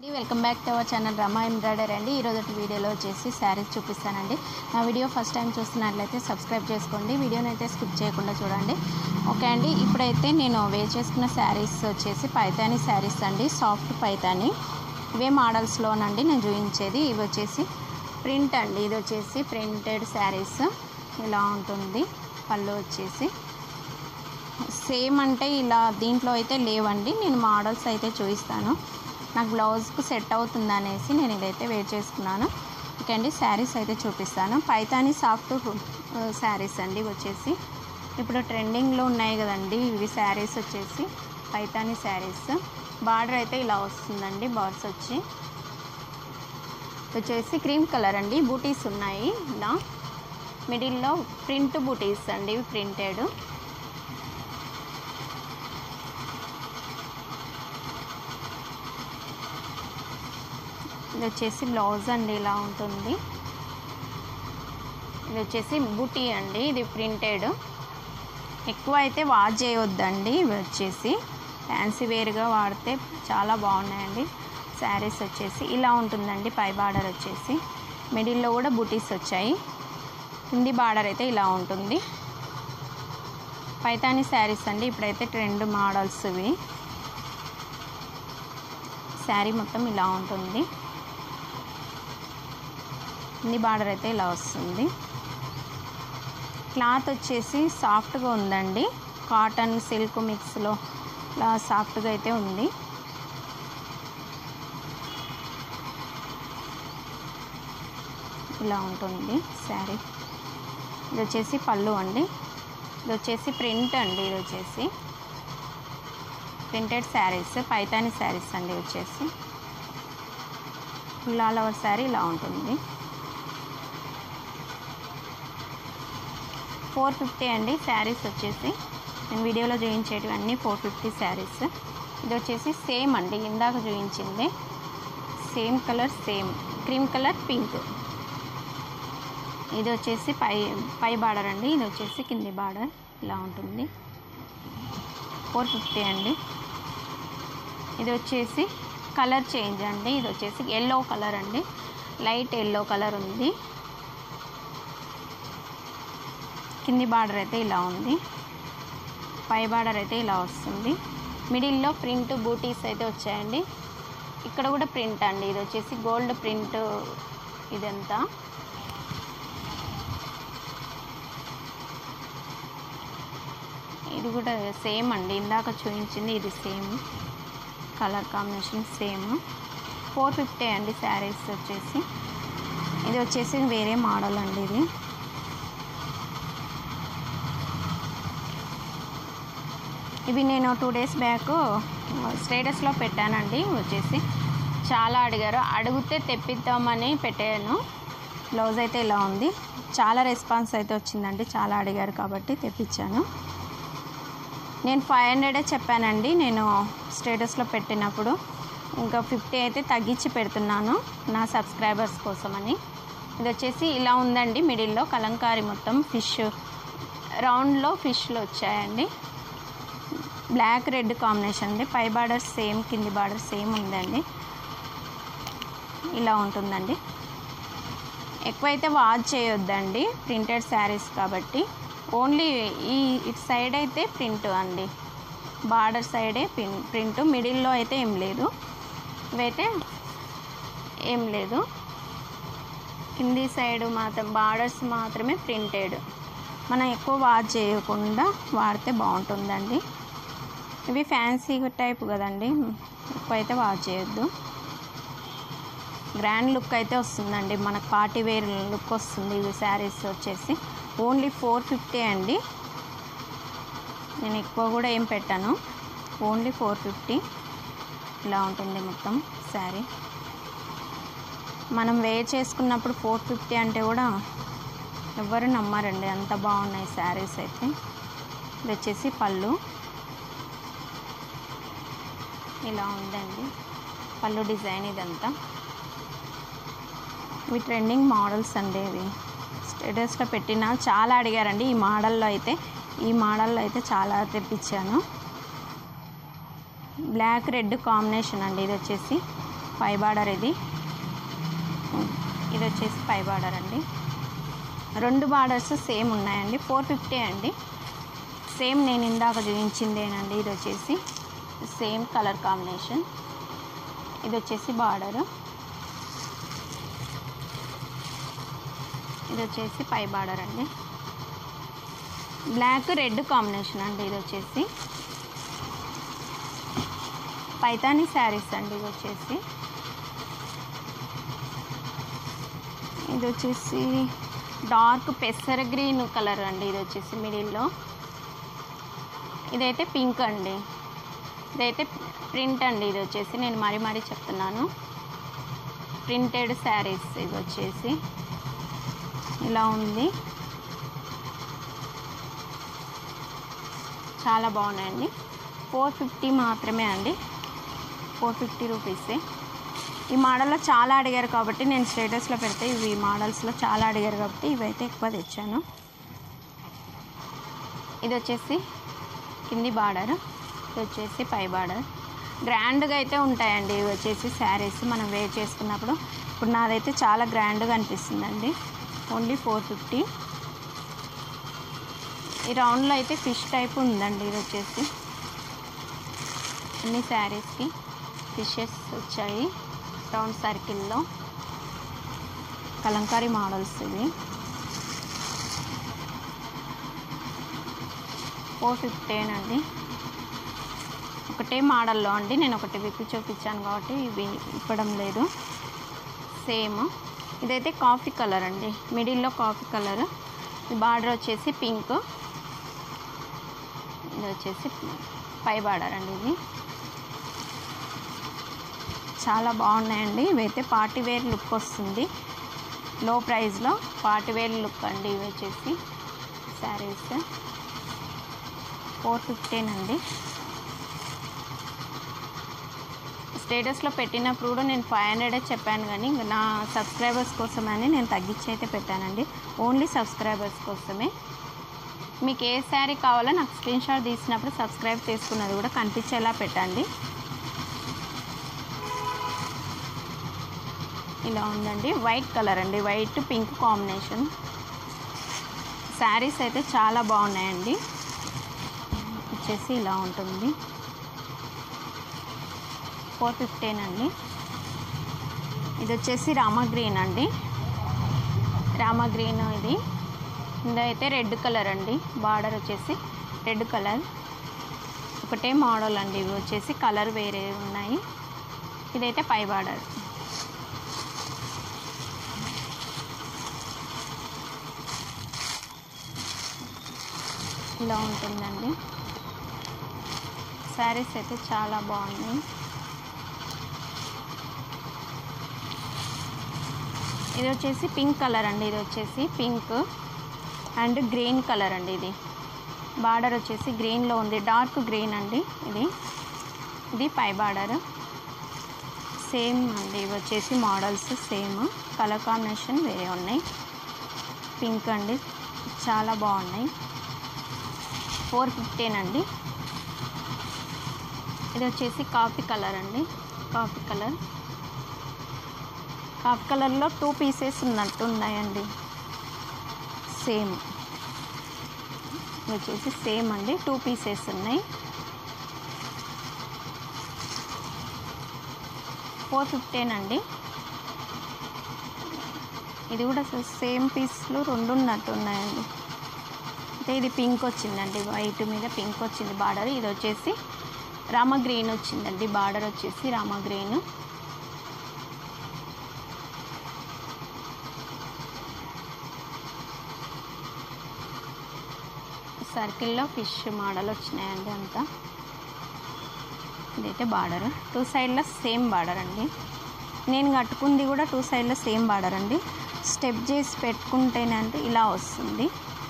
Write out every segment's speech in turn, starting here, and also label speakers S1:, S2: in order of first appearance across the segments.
S1: welcome back to our channel Rama embroider అండి ఈరోజు వీడియోలో వచ్చేసి శారీస్ చూపిస్తానండి నా వీడియో ఫస్ట్ టైం చూస్తున్నట్లయితే సబ్స్క్రైబ్ చేసుకోండి వీడియోని అయితే స్కిప్ చేయకుండా చూడండి ఓకే అండి ఇప్పుడైతే నేను వేర్ చేసుకున్న శారీస్ వచ్చేసి పైతానీ శారీస్ అండి సాఫ్ట్ పైతానీ ఇవే మోడల్స్లోనండి నేను చూపించేది ఇవి వచ్చేసి ప్రింట్ అండి ఇది వచ్చేసి ప్రింటెడ్ శారీస్ ఇలా ఉంటుంది పళ్ళు వచ్చేసి సేమ్ అంటే ఇలా దీంట్లో అయితే లేవండి నేను మోడల్స్ అయితే చూపిస్తాను నాకు బ్లౌజ్కు సెట్ అవుతుంది అనేసి నేను ఇదైతే వేర్ చేసుకున్నాను ఓకే అండి శారీస్ అయితే చూపిస్తాను పైతాని సాఫ్ట్ శారీస్ అండి ఇవి వచ్చేసి ఇప్పుడు ట్రెండింగ్లో ఉన్నాయి కదండి ఇవి శారీస్ వచ్చేసి పైతాని శారీస్ బార్డర్ అయితే ఇలా వస్తుందండి బార్డర్స్ వచ్చి వచ్చేసి క్రీమ్ కలర్ అండి బూటీస్ ఉన్నాయి ఇలా మిడిల్లో ప్రింట్ బూటీస్ అండి ఇవి ప్రింటెడ్ ఇది వచ్చేసి బ్లౌజ్ అండి ఇలా ఉంటుంది ఇది వచ్చేసి బుటీ అండి ఇది ప్రింటెడ్ ఎక్కువ అయితే వాష్ చేయవద్దండి ఇవి వచ్చేసి ఫ్యాన్సీ వేర్గా వాడితే చాలా బాగున్నాయండి శారీస్ వచ్చేసి ఇలా ఉంటుందండి పై బార్డర్ వచ్చేసి మిడిల్లో కూడా బుటీస్ వచ్చాయి కింది బార్డర్ అయితే ఇలా ఉంటుంది పైతాని శారీస్ అండి ఇప్పుడైతే ట్రెండ్ మోడల్స్ ఇవి శారీ మొత్తం ఇలా ఉంటుంది కింది బార్డర్ అయితే ఇలా వస్తుంది క్లాత్ వచ్చేసి సాఫ్ట్గా ఉందండి కాటన్ సిల్క్ మిక్స్లో ఇలా సాఫ్ట్గా అయితే ఉంది ఇలా ఉంటుంది శారీ ఇది వచ్చేసి పళ్ళు అండి ఇది వచ్చేసి ప్రింట్ అండి ఇది వచ్చేసి ప్రింటెడ్ శారీస్ పైతాని శారీస్ అండి వచ్చేసి ఫుల్ ఆల్ ఓవర్ శారీ ఇలా ఉంటుంది ఫోర్ ఫిఫ్టీ అండి శారీస్ వచ్చేసి నేను వీడియోలో చూపించేటివి అన్నీ ఫోర్ ఫిఫ్టీ శారీస్ ఇది వచ్చేసి సేమ్ అండి ఇందాక చూపించింది same colour same cream colour pink ఇది వచ్చేసి పై పై బార్డర్ అండి ఇది వచ్చేసి కింది బార్డర్ ఇలా ఉంటుంది ఫోర్ ఫిఫ్టీ అండి ఇది వచ్చేసి కలర్ చేంజ్ అండి ఇది వచ్చేసి ఎల్లో కలర్ అండి లైట్ ఎల్లో కలర్ ఉంది కింది బార్డర్ అయితే ఇలా ఉంది పై బార్డర్ అయితే ఇలా వస్తుంది మిడిల్లో ప్రింట్ బూటీస్ అయితే వచ్చాయండి ఇక్కడ కూడా ప్రింట్ అండి ఇది వచ్చేసి గోల్డ్ ప్రింట్ ఇదంతా ఇది కూడా సేమ్ అండి ఇందాక చూపించింది ఇది same colour combination same four fifty అండి శారీస్ వచ్చేసి ఇది వచ్చేసి వేరే మోడల్ అండి ఇది ఇవి నేను టూ డేస్ బ్యాక్ స్టేటస్లో పెట్టానండి వచ్చేసి చాలా అడిగారు అడిగితే తెప్పిద్దామని పెట్టాను బ్లౌజ్ అయితే ఇలా ఉంది చాలా రెస్పాన్స్ అయితే వచ్చిందండి చాలా అడిగారు కాబట్టి తెప్పించాను నేను ఫైవ్ హండ్రెడే చెప్పానండి నేను స్టేటస్లో పెట్టినప్పుడు ఇంకా ఫిఫ్టీ అయితే తగ్గించి పెడుతున్నాను నా సబ్స్క్రైబర్స్ కోసమని ఇది వచ్చేసి ఇలా ఉందండి మిడిల్లో కలంకారీ మొత్తం ఫిష్ రౌండ్లో ఫిష్లు వచ్చాయండి బ్లాక్ రెడ్ కాంబినేషన్ అండి పై బార్డర్ సేమ్ కింది బార్డర్ సేమ్ ఉందండి ఇలా ఉంటుందండి ఎక్కువైతే వాచ్ చేయొద్దండి ప్రింటెడ్ శారీస్ కాబట్టి ఓన్లీ ఈ ఇటు సైడ్ అయితే ప్రింట్ అండి బార్డర్ సైడే పిన్ ప్రింట్ మిడిల్లో అయితే ఏం లేదు ఇవైతే ఏం లేదు కింది సైడ్ మాత్రం బార్డర్స్ మాత్రమే ప్రింటెడ్ మనం ఎక్కువ వాచ్ చేయకుండా వాడితే బాగుంటుందండి ఇవి ఫ్యాన్సీ టైప్ కదండి ఎక్కువ అయితే వాచ్ చేయొద్దు గ్రాండ్ లుక్ అయితే వస్తుందండి మనకు పార్టీ వేర్ లుక్ వస్తుంది ఇవి శారీస్ వచ్చేసి ఓన్లీ ఫోర్ ఫిఫ్టీ అండి నేను ఎక్కువ కూడా ఏం పెట్టాను ఓన్లీ ఫోర్ ఫిఫ్టీ ఇలా ఉంటుంది మొత్తం శారీ మనం వేర్ చేసుకున్నప్పుడు ఫోర్ ఫిఫ్టీ అంటే కూడా ఎవరు నమ్మరండి అంత బాగున్నాయి శారీస్ అయితే ఇది వచ్చేసి పళ్ళు ఇలా ఉందండి పళ్ళు డిజైన్ ఇదంతా ఇవి ట్రెండింగ్ మోడల్స్ అండి ఇవి స్టేటస్లో పెట్టిన చాలా అడిగారండి ఈ మోడల్లో అయితే ఈ మోడల్లో అయితే చాలా తెప్పించాను బ్లాక్ రెడ్ కాంబినేషన్ అండి ఇది వచ్చేసి పై బార్డర్ ఇది ఇది వచ్చేసి పై బార్డర్ అండి రెండు బార్డర్స్ సేమ్ ఉన్నాయండి ఫోర్ ఫిఫ్టీ అండి సేమ్ నేను ఇందాక చూపించిందేనండి ఇది వచ్చేసి సేమ్ కలర్ కాంబినేషన్ ఇది వచ్చేసి బార్డర్ ఇది వచ్చేసి పై బార్డర్ అండి బ్లాక్ రెడ్ కాంబినేషన్ అండి ఇది వచ్చేసి పైతానీ శారీస్ అండి ఇది వచ్చేసి ఇది వచ్చేసి డార్క్ పెసర గ్రీన్ కలర్ అండి ఇది వచ్చేసి మిడిల్లో ఇదైతే పింక్ అండి ఇదైతే ప్రింట్ అండి ఇది వచ్చేసి నేను మరీ మరీ చెప్తున్నాను ప్రింటెడ్ శారీస్ ఇది వచ్చేసి ఇలా ఉంది చాలా బాగున్నాయండి ఫోర్ ఫిఫ్టీ మాత్రమే అండి ఫోర్ ఫిఫ్టీ రూపీసే ఈ మోడల్లో చాలా అడిగారు కాబట్టి నేను స్టేటస్లో పెడితే ఇవి మోడల్స్లో చాలా అడిగారు కాబట్టి ఇవైతే ఎక్కువ తెచ్చాను ఇది వచ్చేసి కింది బార్డర్ ఇది వచ్చేసి పై బార్డర్ గ్రాండ్గా అయితే ఉంటాయండి ఇవి వచ్చేసి శారీస్ మనం వేర్ చేసుకున్నప్పుడు ఇప్పుడు నాదైతే చాలా గ్రాండ్గా అనిపిస్తుందండి ఓన్లీ ఫోర్ ఫిఫ్టీ ఈ రౌండ్లో అయితే ఫిష్ టైప్ ఉందండి ఇది వచ్చేసి అన్ని శారీస్కి ఫిషెస్ వచ్చాయి రౌండ్ సర్కిల్లో కలంకారీ మోడల్స్ ఇవి ఫోర్ ఫిఫ్టీనండి ఒకటే మోడల్లో అండి నేను ఒకటి విప్పి చూపించాను కాబట్టి ఇవి ఇప్పడం లేదు సేమ్ ఇదైతే కాఫీ కలర్ అండి మిడిల్లో కాఫీ కలర్ ఈ బార్డర్ వచ్చేసి పింక్ ఇది వచ్చేసి పై బార్డర్ అండి ఇది చాలా బాగున్నాయండి ఇవైతే పార్టీ వేర్ లుక్ వస్తుంది లో ప్రైస్లో పార్టీ వేర్ లుక్ అండి ఇవి వచ్చేసి శారీస్ ఫోర్ ఫిఫ్టీన్ అండి స్టేటస్లో పెట్టినప్పుడు కూడా నేను ఫైవ్ హండ్రెడే చెప్పాను కానీ ఇంకా నా సబ్స్క్రైబర్స్ కోసమని నేను తగ్గించి అయితే పెట్టానండి ఓన్లీ సబ్స్క్రైబర్స్ కోసమే మీకు ఏ శారీ కావాలో నాకు స్క్రీన్ షాట్ తీసినప్పుడు సబ్స్క్రైబ్ చేసుకున్నది కూడా కనిపించేలా పెట్టండి ఇలా ఉందండి వైట్ కలర్ అండి వైట్ పింక్ కాంబినేషన్ శారీస్ అయితే చాలా బాగున్నాయండి వచ్చేసి ఇలా ఉంటుంది ఫోర్ ఫిఫ్టీన్ అండి ఇది వచ్చేసి రామ గ్రీన్ అండి రామ గ్రీన్ ఇది ఇదైతే రెడ్ కలర్ అండి బార్డర్ వచ్చేసి రెడ్ కలర్ ఒకటే మోడల్ అండి ఇవి వచ్చేసి కలర్ వేరే ఉన్నాయి ఇదైతే పై బార్డర్ ఇలా ఉంటుందండి శారీస్ అయితే చాలా బాగున్నాయి ఇది వచ్చేసి పింక్ కలర్ అండి ఇది వచ్చేసి పింక్ అండ్ గ్రీన్ కలర్ అండి ఇది బార్డర్ వచ్చేసి గ్రీన్లో ఉంది డార్క్ గ్రీన్ అండి ఇది ఇది పై బార్డర్ సేమ్ అండి ఇవి వచ్చేసి మోడల్స్ సేమ్ కలర్ కాంబినేషన్ వేరే ఉన్నాయి పింక్ అండి చాలా బాగున్నాయి ఫోర్ ఫిఫ్టీన్ అండి ఇది వచ్చేసి కాఫీ కలర్ అండి కాఫీ కలర్ కాఫీ కలర్లో టూ పీసెస్ ఉన్నట్టు ఉన్నాయండి సేమ్ ఇది వచ్చేసి సేమ్ అండి టూ పీసెస్ ఉన్నాయి ఫోర్ ఫిఫ్టీన్ అండి ఇది కూడా సేమ్ పీస్లు రెండు ఉన్నట్టు ఉన్నాయండి అంటే ఇది పింక్ వచ్చిందండి వైట్ మీద పింక్ వచ్చింది బార్డర్ ఇది వచ్చేసి రామ గ్రీన్ వచ్చిందండి బార్డర్ వచ్చేసి రామ గ్రీన్ సర్కిల్లో ఫిష్ మోడల్ వచ్చినాయండి అంతా ఇదైతే బార్డర్ టూ సైడ్లో సేమ్ బార్డర్ అండి నేను కట్టుకుంది కూడా టూ సైడ్లో సేమ్ బార్డర్ అండి స్టెప్ చేసి పెట్టుకుంటేనంటే ఇలా వస్తుంది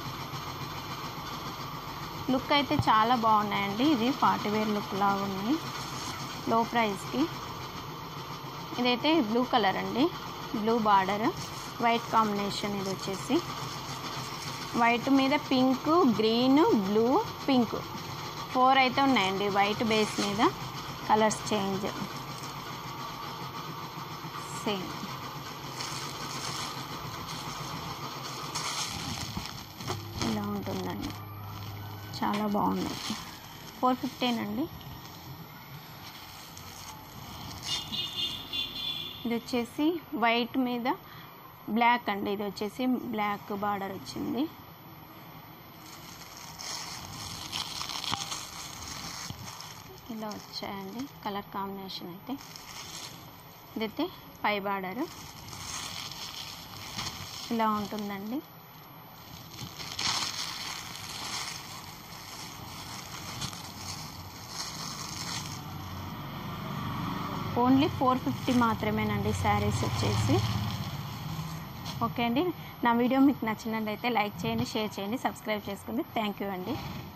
S1: లుక్ అయితే చాలా బాగున్నాయండి ఇది పార్టీ వేర్ లుక్ లాగా ఉన్నాయి లో ప్రైస్కి ఇదైతే బ్లూ కలర్ అండి బ్లూ బార్డర్ వైట్ కాంబినేషన్ ఇది వచ్చేసి వైట్ మీద pink green blue pink four అయితే ఉన్నాయండి వైట్ బేస్ మీద కలర్స్ చేంజ్ సేమ్ ఇలా ఉంటుందండి చాలా బాగుంది ఫోర్ ఫిఫ్టీన్ అండి ఇది వచ్చేసి వైట్ మీద బ్లాక్ అండి ఇది వచ్చేసి బ్లాక్ బార్డర్ వచ్చింది ఇలా వచ్చాయండి కలర్ కాంబినేషన్ అయితే ఇదైతే పై బార్డర్ ఇలా ఉంటుందండి ఓన్లీ ఫోర్ ఫిఫ్టీ మాత్రమేనండి శారీస్ వచ్చేసి ఓకే అండి నా వీడియో మీకు నచ్చినట్లయితే లైక్ చేయండి షేర్ చేయండి సబ్స్క్రైబ్ చేసుకోండి థ్యాంక్ యూ అండి